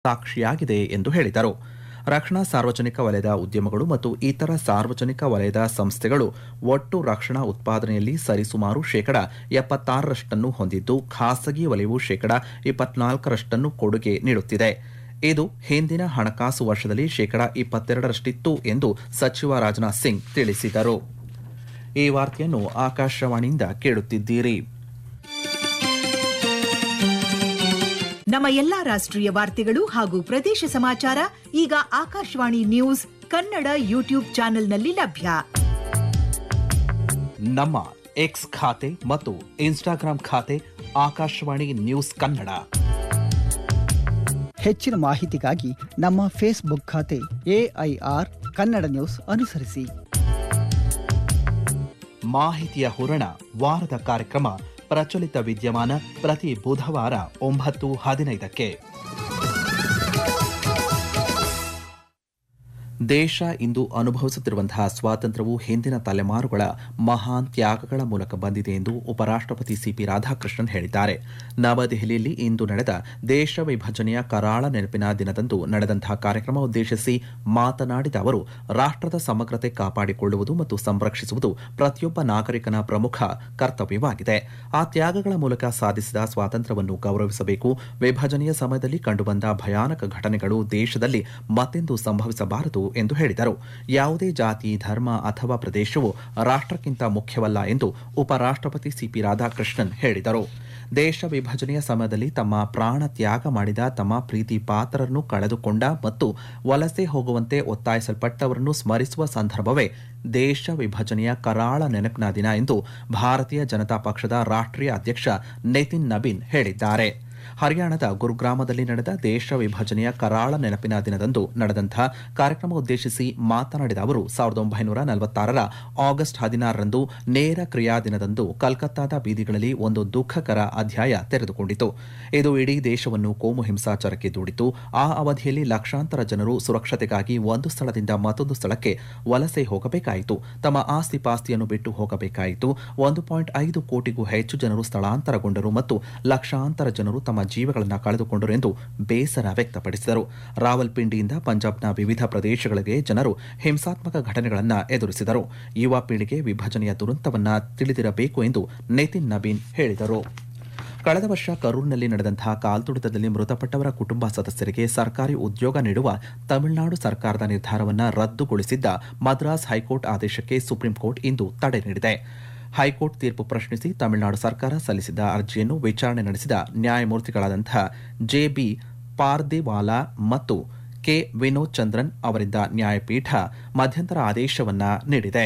ಸಾಕ್ಷಿಯಾಗಿದೆ ಎಂದು ಹೇಳಿದರು ರಕ್ಷಣಾ ಸಾರ್ವಜನಿಕ ವಲಯದ ಉದ್ಯಮಗಳು ಮತ್ತು ಇತರ ಸಾರ್ವಜನಿಕ ವಲಯದ ಸಂಸ್ಥೆಗಳು ಒಟ್ಟು ರಕ್ಷಣಾ ಉತ್ಪಾದನೆಯಲ್ಲಿ ಸರಿಸುಮಾರು ಶೇಕಡ ಎಪ್ಪತ್ತಾರರಷ್ಟನ್ನು ಹೊಂದಿದ್ದು ಖಾಸಗಿ ವಲಯವು ಶೇಕಡ ಇಪ್ಪತ್ನಾಲ್ಕರಷ್ಟನ್ನು ಕೊಡುಗೆ ನೀಡುತ್ತಿದೆ ಇದು ಹಿಂದಿನ ಹಣಕಾಸು ವರ್ಷದಲ್ಲಿ ಶೇಕಡ ಇಪ್ಪತ್ತೆರಡರಷ್ಟಿತ್ತು ಎಂದು ಸಚಿವ ರಾಜನಾಥ್ ಸಿಂಗ್ ತಿಳಿಸಿದರು ಈ ವಾರ್ತೆಯನ್ನು ಆಕಾಶವಾಣಿಯಿಂದ ಕೇಳುತ್ತಿದ್ದೀರಿ ನಮ್ಮ ಎಲ್ಲಾ ರಾಷ್ಟ್ರೀಯ ವಾರ್ತೆಗಳು ಹಾಗೂ ಪ್ರದೇಶ ಸಮಾಚಾರ ಈಗ ಆಕಾಶವಾಣಿ ನ್ಯೂಸ್ ಕನ್ನಡ ಯೂಟ್ಯೂಬ್ ಚಾನೆಲ್ನಲ್ಲಿ ಲಭ್ಯ ನಮ್ಮ ಎಕ್ಸ್ ಖಾತೆ ಮತ್ತು ಇನ್ಸ್ಟಾಗ್ರಾಂ ಖಾತೆ ಆಕಾಶವಾಣಿ ನ್ಯೂಸ್ ಕನ್ನಡ ಹೆಚ್ಚಿನ ಮಾಹಿತಿಗಾಗಿ ನಮ್ಮ ಫೇಸ್ಬುಕ್ ಖಾತೆ ಎಐಆರ್ ಕನ್ನಡ ನ್ಯೂಸ್ ಅನುಸರಿಸಿ ಮಾಹಿತಿಯ ಹೂರಣ ವಾರದ ಕಾರ್ಯಕ್ರಮ ಪ್ರಚಲಿತ ವಿದ್ಯಮಾನ ಪ್ರತಿ ಬುಧವಾರ ಒಂಬತ್ತು ಹದಿನೈದಕ್ಕೆ ದೇಶ ಇಂದು ಅನುಭವಿಸುತ್ತಿರುವಂತಹ ಸ್ವಾತಂತ್ರ್ಯವು ಹಿಂದಿನ ತಲೆಮಾರುಗಳ ಮಹಾನ್ ತ್ಯಾಗಗಳ ಮೂಲಕ ಬಂದಿದೆ ಎಂದು ಉಪರಾಷ್ಟ್ರಪತಿ ಸಿಪಿ ರಾಧಾಕೃಷ್ಣನ್ ಹೇಳಿದ್ದಾರೆ ನವದೆಹಲಿಯಲ್ಲಿ ಇಂದು ನಡೆದ ದೇಶ ವಿಭಜನೆಯ ಕರಾಳ ನೆನಪಿನ ದಿನದಂದು ನಡೆದಂತಹ ಕಾರ್ಯಕ್ರಮ ಉದ್ದೇಶಿಸಿ ಮಾತನಾಡಿದ ಅವರು ರಾಷ್ಟ್ರದ ಸಮಗ್ರತೆ ಕಾಪಾಡಿಕೊಳ್ಳುವುದು ಮತ್ತು ಸಂರಕ್ಷಿಸುವುದು ಪ್ರತಿಯೊಬ್ಬ ನಾಗರಿಕನ ಪ್ರಮುಖ ಕರ್ತವ್ಯವಾಗಿದೆ ಆ ತ್ಯಾಗಗಳ ಮೂಲಕ ಸಾಧಿಸಿದ ಸ್ವಾತಂತ್ರ್ಯವನ್ನು ಗೌರವಿಸಬೇಕು ವಿಭಜನೆಯ ಸಮಯದಲ್ಲಿ ಕಂಡುಬಂದ ಭಯಾನಕ ಘಟನೆಗಳು ದೇಶದಲ್ಲಿ ಮತ್ತೆಂದು ಸಂಭವಿಸಬಾರದು ಎಂದು ಹೇಳಿದರು ಯಾವುದೇ ಜಾತಿ ಧರ್ಮ ಅಥವಾ ಪ್ರದೇಶವು ರಾಷ್ಟ್ರಕ್ಕಿಂತ ಮುಖ್ಯವಲ್ಲ ಎಂದು ಉಪರಾಷ್ಟ್ರಪತಿ ಸಿಪಿ ರಾಧಾಕೃಷ್ಣನ್ ಹೇಳಿದರು ದೇಶ ವಿಭಜನೆಯ ಸಮಯದಲ್ಲಿ ತಮ್ಮ ಪ್ರಾಣ ತ್ಯಾಗ ಮಾಡಿದ ತಮ್ಮ ಪ್ರೀತಿ ಪಾತ್ರರನ್ನು ಕಳೆದುಕೊಂಡ ಮತ್ತು ವಲಸೆ ಹೋಗುವಂತೆ ಒತ್ತಾಯಿಸಲ್ಪಟ್ಟವರನ್ನು ಸ್ಮರಿಸುವ ಸಂದರ್ಭವೇ ದೇಶ ವಿಭಜನೆಯ ಕರಾಳ ನೆನಪಿನ ದಿನ ಎಂದು ಭಾರತೀಯ ಜನತಾ ಪಕ್ಷದ ರಾಷ್ಟ್ರೀಯ ಅಧ್ಯಕ್ಷ ನಿತಿನ್ ನಬೀನ್ ಹೇಳಿದ್ದಾರೆ ಹರಿಯಾಣದ ಗುರುಗ್ರಾಮದಲ್ಲಿ ನಡೆದ ದೇಶ ವಿಭಜನೆಯ ಕರಾಳ ನೆನಪಿನ ದಿನದಂದು ನಡೆದಂತಹ ಕಾರ್ಯಕ್ರಮ ಉದ್ದೇಶಿಸಿ ಮಾತನಾಡಿದ ಅವರು ಸಾವಿರದ ಒಂಬೈನೂರ ನಲವತ್ತಾರರ ಆಗಸ್ಟ್ ಹದಿನಾರರಂದು ನೇರ ಕ್ರಿಯಾ ದಿನದಂದು ಕಲ್ಕತ್ತಾದ ಬೀದಿಗಳಲ್ಲಿ ಒಂದು ದುಃಖಕರ ಅಧ್ಯಾಯ ತೆರೆದುಕೊಂಡಿತು ಇದು ಇಡೀ ದೇಶವನ್ನು ಕೋಮು ಹಿಂಸಾಚಾರಕ್ಕೆ ದೂಡಿತು ಆ ಅವಧಿಯಲ್ಲಿ ಲಕ್ಷಾಂತರ ಜನರು ಸುರಕ್ಷತೆಗಾಗಿ ಒಂದು ಸ್ಥಳದಿಂದ ಮತ್ತೊಂದು ಸ್ಥಳಕ್ಕೆ ವಲಸೆ ಹೋಗಬೇಕಾಯಿತು ತಮ್ಮ ಆಸ್ತಿ ಪಾಸ್ತಿಯನ್ನು ಬಿಟ್ಟು ಹೋಗಬೇಕಾಯಿತು ಒಂದು ಪಾಯಿಂಟ್ ಐದು ಕೋಟಿಗೂ ಹೆಚ್ಚು ಜನರು ಸ್ಥಳಾಂತರಗೊಂಡರು ಮತ್ತು ಲಕ್ಷಾಂತರ ಜನರು ತಮ್ಮ ಜೀವಗಳನ್ನು ಕಳೆದುಕೊಂಡರು ಎಂದು ಬೇಸರ ವ್ಯಕ್ತಪಡಿಸಿದರು ರಾವಲ್ಪಿಂಡಿಯಿಂದ ಪಂಜಾಬ್ನ ವಿವಿಧ ಪ್ರದೇಶಗಳಿಗೆ ಜನರು ಹಿಂಸಾತ್ಮಕ ಘಟನೆಗಳನ್ನು ಎದುರಿಸಿದರು ಯುವ ಪೀಳಿಗೆ ವಿಭಜನೆಯ ದುರಂತವನ್ನ ತಿಳಿದಿರಬೇಕು ಎಂದು ನಿತಿನ್ ನಬೀನ್ ಹೇಳಿದರು ಕಳೆದ ವರ್ಷ ಕರೂರಿನಲ್ಲಿ ನಡೆದಂತಹ ಕಾಲ್ತುಳಿತದಲ್ಲಿ ಮೃತಪಟ್ಟವರ ಕುಟುಂಬ ಸದಸ್ಯರಿಗೆ ಸರ್ಕಾರಿ ಉದ್ಯೋಗ ನೀಡುವ ತಮಿಳುನಾಡು ಸರ್ಕಾರದ ನಿರ್ಧಾರವನ್ನು ರದ್ದುಗೊಳಿಸಿದ್ದ ಮದ್ರಾಸ್ ಹೈಕೋರ್ಟ್ ಆದೇಶಕ್ಕೆ ಸುಪ್ರೀಂ ಕೋರ್ಟ್ ಇಂದು ತಡೆ ನೀಡಿದೆ ಹೈಕೋರ್ಟ್ ತೀರ್ಪು ಪ್ರಶ್ನಿಸಿ ತಮಿಳುನಾಡು ಸರ್ಕಾರ ಸಲ್ಲಿಸಿದ್ದ ಅರ್ಜಿಯನ್ನು ವಿಚಾರಣೆ ನಡೆಸಿದ ನ್ಯಾಯಮೂರ್ತಿಗಳಾದಂತಹ ಜೆಬಿ ಪಾರ್ದಿವಾಲಾ ಮತ್ತು ಕೆ ವಿನೋದ್ ಚಂದ್ರನ್ ಅವರಿದ್ದ ನ್ಯಾಯಪೀಠ ಮಧ್ಯಂತರ ಆದೇಶವನ್ನ ನೀಡಿದೆ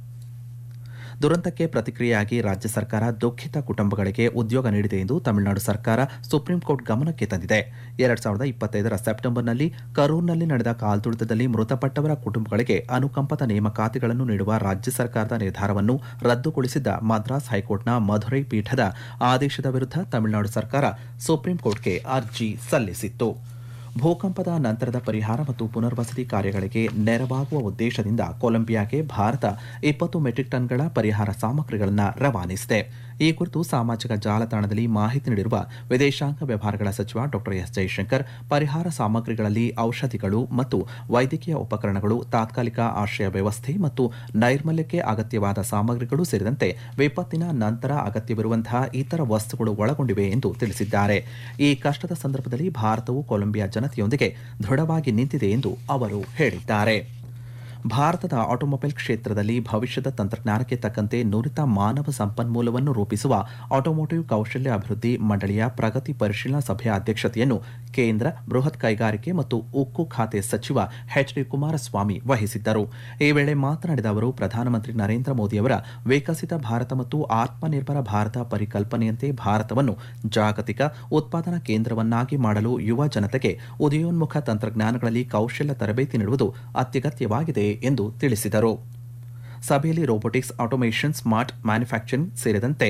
ದುರಂತಕ್ಕೆ ಪ್ರತಿಕ್ರಿಯೆಯಾಗಿ ರಾಜ್ಯ ಸರ್ಕಾರ ದುಃಖಿತ ಕುಟುಂಬಗಳಿಗೆ ಉದ್ಯೋಗ ನೀಡಿದೆ ಎಂದು ತಮಿಳುನಾಡು ಸರ್ಕಾರ ಸುಪ್ರೀಂ ಕೋರ್ಟ್ ಗಮನಕ್ಕೆ ತಂದಿದೆ ಎರಡ್ ಸಾವಿರದ ಇಪ್ಪತ್ತೈದರ ಸೆಪ್ಟೆಂಬರ್ನಲ್ಲಿ ಕರೂರ್ನಲ್ಲಿ ನಡೆದ ಕಾಲ್ತುಳಿತದಲ್ಲಿ ಮೃತಪಟ್ಟವರ ಕುಟುಂಬಗಳಿಗೆ ಅನುಕಂಪದ ನೇಮಕಾತಿಗಳನ್ನು ನೀಡುವ ರಾಜ್ಯ ಸರ್ಕಾರದ ನಿರ್ಧಾರವನ್ನು ರದ್ದುಗೊಳಿಸಿದ್ದ ಮದ್ರಾಸ್ ಹೈಕೋರ್ಟ್ನ ಮಧುರೈ ಪೀಠದ ಆದೇಶದ ವಿರುದ್ಧ ತಮಿಳುನಾಡು ಸರ್ಕಾರ ಸುಪ್ರೀಂ ಕೋರ್ಟ್ಗೆ ಅರ್ಜಿ ಸಲ್ಲಿಸಿತ್ತು ಭೂಕಂಪದ ನಂತರದ ಪರಿಹಾರ ಮತ್ತು ಪುನರ್ವಸತಿ ಕಾರ್ಯಗಳಿಗೆ ನೆರವಾಗುವ ಉದ್ದೇಶದಿಂದ ಕೊಲಂಬಿಯಾಗೆ ಭಾರತ ಇಪ್ಪತ್ತು ಮೆಟ್ರಿಕ್ ಟನ್ಗಳ ಪರಿಹಾರ ಸಾಮಗ್ರಿಗಳನ್ನು ರವಾನಿಸಿದೆ ಈ ಕುರಿತು ಸಾಮಾಜಿಕ ಜಾಲತಾಣದಲ್ಲಿ ಮಾಹಿತಿ ನೀಡಿರುವ ವಿದೇಶಾಂಗ ವ್ಯವಹಾರಗಳ ಸಚಿವ ಡಾ ಎಸ್ ಜೈಶಂಕರ್ ಪರಿಹಾರ ಸಾಮಗ್ರಿಗಳಲ್ಲಿ ಔಷಧಿಗಳು ಮತ್ತು ವೈದ್ಯಕೀಯ ಉಪಕರಣಗಳು ತಾತ್ಕಾಲಿಕ ಆಶ್ರಯ ವ್ಯವಸ್ಥೆ ಮತ್ತು ನೈರ್ಮಲ್ಯಕ್ಕೆ ಅಗತ್ಯವಾದ ಸಾಮಗ್ರಿಗಳು ಸೇರಿದಂತೆ ವಿಪತ್ತಿನ ನಂತರ ಅಗತ್ಯವಿರುವಂತಹ ಇತರ ವಸ್ತುಗಳು ಒಳಗೊಂಡಿವೆ ಎಂದು ತಿಳಿಸಿದ್ದಾರೆ ಈ ಕಷ್ಟದ ಸಂದರ್ಭದಲ್ಲಿ ಭಾರತವು ಕೊಲಂಬಿಯಾ ಜನತೆಯೊಂದಿಗೆ ದೃಢವಾಗಿ ನಿಂತಿದೆ ಎಂದು ಅವರು ಹೇಳಿದ್ದಾರೆ ಭಾರತದ ಆಟೋಮೊಬೈಲ್ ಕ್ಷೇತ್ರದಲ್ಲಿ ಭವಿಷ್ಯದ ತಂತ್ರಜ್ಞಾನಕ್ಕೆ ತಕ್ಕಂತೆ ನುರಿತ ಮಾನವ ಸಂಪನ್ಮೂಲವನ್ನು ರೂಪಿಸುವ ಆಟೋಮೋಟಿವ್ ಕೌಶಲ್ಯ ಅಭಿವೃದ್ಧಿ ಮಂಡಳಿಯ ಪ್ರಗತಿ ಪರಿಶೀಲನಾ ಸಭೆಯ ಅಧ್ಯಕ್ಷತೆಯನ್ನು ಕೇಂದ್ರ ಬೃಹತ್ ಕೈಗಾರಿಕೆ ಮತ್ತು ಉಕ್ಕು ಖಾತೆ ಸಚಿವ ಎಚ್ ಡಿ ಕುಮಾರಸ್ವಾಮಿ ವಹಿಸಿದ್ದರು ಈ ವೇಳೆ ಮಾತನಾಡಿದ ಅವರು ಪ್ರಧಾನಮಂತ್ರಿ ನರೇಂದ್ರ ಮೋದಿಯವರ ವಿಕಸಿತ ಭಾರತ ಮತ್ತು ಆತ್ಮನಿರ್ಭರ ಭಾರತ ಪರಿಕಲ್ಪನೆಯಂತೆ ಭಾರತವನ್ನು ಜಾಗತಿಕ ಉತ್ಪಾದನಾ ಕೇಂದ್ರವನ್ನಾಗಿ ಮಾಡಲು ಯುವ ಜನತೆಗೆ ಉದಯೋನ್ಮುಖ ತಂತ್ರಜ್ಞಾನಗಳಲ್ಲಿ ಕೌಶಲ್ಯ ತರಬೇತಿ ನೀಡುವುದು ಅತ್ಯಗತ್ಯವಾಗಿದೆ ಎಂದು ತಿಳಿಸಿದರು ಸಭೆಯಲ್ಲಿ ರೋಬೋಟಿಕ್ಸ್ ಆಟೋಮೇಷನ್ ಸ್ಮಾರ್ಟ್ ಮ್ಯಾನುಫ್ಯಾಕ್ಚರಿಂಗ್ ಸೇರಿದಂತೆ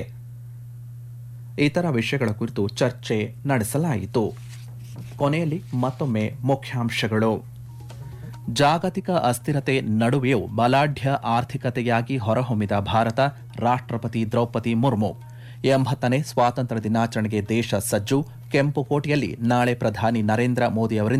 ಇತರ ವಿಷಯಗಳ ಕುರಿತು ಚರ್ಚೆ ನಡೆಸಲಾಯಿತು ಕೊನೆಯಲ್ಲಿ ಮತ್ತೊಮ್ಮೆ ಮುಖ್ಯಾಂಶಗಳು ಜಾಗತಿಕ ಅಸ್ಥಿರತೆ ನಡುವೆಯೂ ಬಲಾಢ್ಯ ಆರ್ಥಿಕತೆಯಾಗಿ ಹೊರಹೊಮ್ಮಿದ ಭಾರತ ರಾಷ್ಟ್ರಪತಿ ದ್ರೌಪದಿ ಮುರ್ಮು ಎಂಬತ್ತನೇ ಸ್ವಾತಂತ್ರ್ಯ ದಿನಾಚರಣೆಗೆ ದೇಶ ಸಜ್ಜು ಕೆಂಪುಕೋಟೆಯಲ್ಲಿ ನಾಳೆ ಪ್ರಧಾನಿ ನರೇಂದ್ರ ಮೋದಿ ಅವರಿಂದ